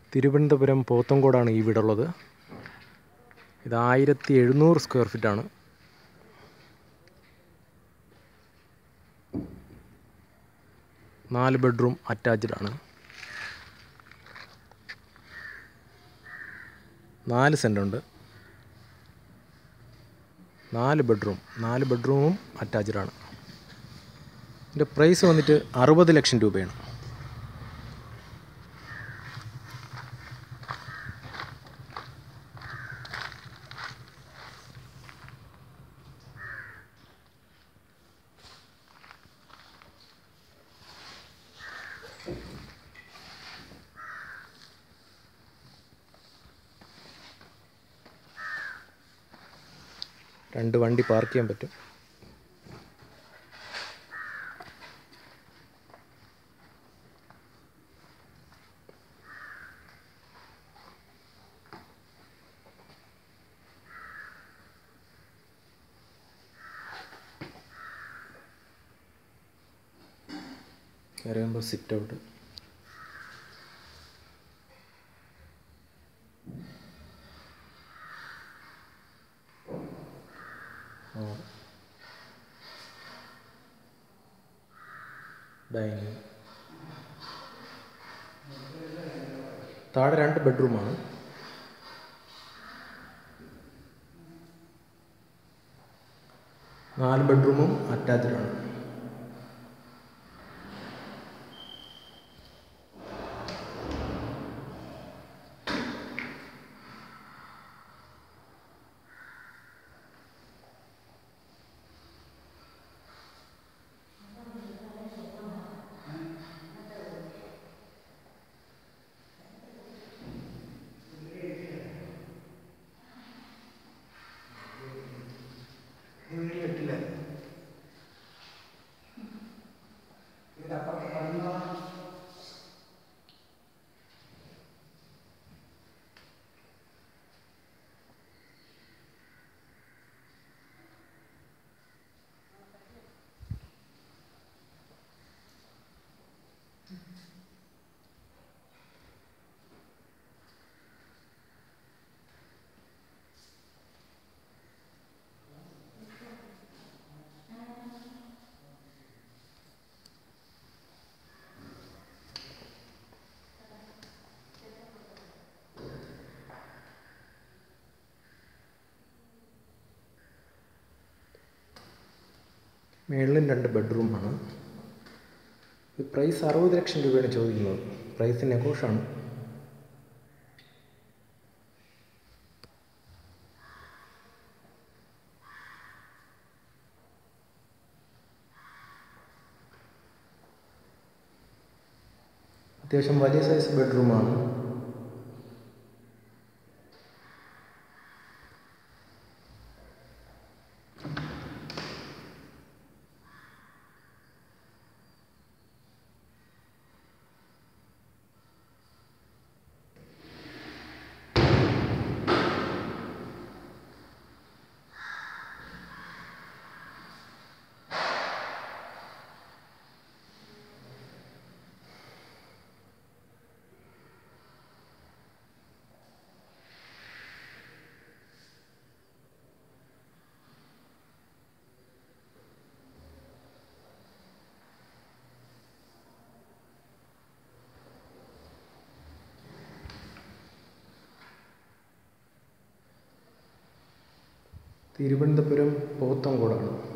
തിരുവനന്തപുരം പോത്തങ്കോടാണ് ഈ വീടുള്ളത് ഇത് ആയിരത്തി എഴുന്നൂറ് സ്ക്വയർ ഫീറ്റാണ് നാല് ബെഡ്റൂം അറ്റാച്ച്ഡ് ആണ് നാല് സെൻ്റ് ഉണ്ട് നാല് ബെഡ്റൂം നാല് ബെഡ്റൂമും അറ്റാച്ച്ഡ് ആണ് ഇതിൻ്റെ പ്രൈസ് വന്നിട്ട് അറുപത് ലക്ഷം രൂപയാണ് രണ്ട് വണ്ടി പാർക്ക് ചെയ്യാൻ പറ്റും കയറുമ്പോൾ സിറ്റ് ഔട്ട് ഡൈനിങ് താഴെ രണ്ട് ബെഡ്റൂമാണ് നാല് ബെഡ്റൂമും അറ്റാച്ച്ഡ് ആണ് മേളിലും രണ്ട് ബെഡ്റൂമാണ് ഇത് പ്രൈസ് അറുപത് ലക്ഷം രൂപയാണ് ചോദിക്കുന്നത് പ്രൈസ് നെഗോഷാണ് അത്യാവശ്യം വലിയ സൈസ് ബെഡ്റൂമാണ് തിരുവനന്തപുരം പോത്തങ്കോടാണ്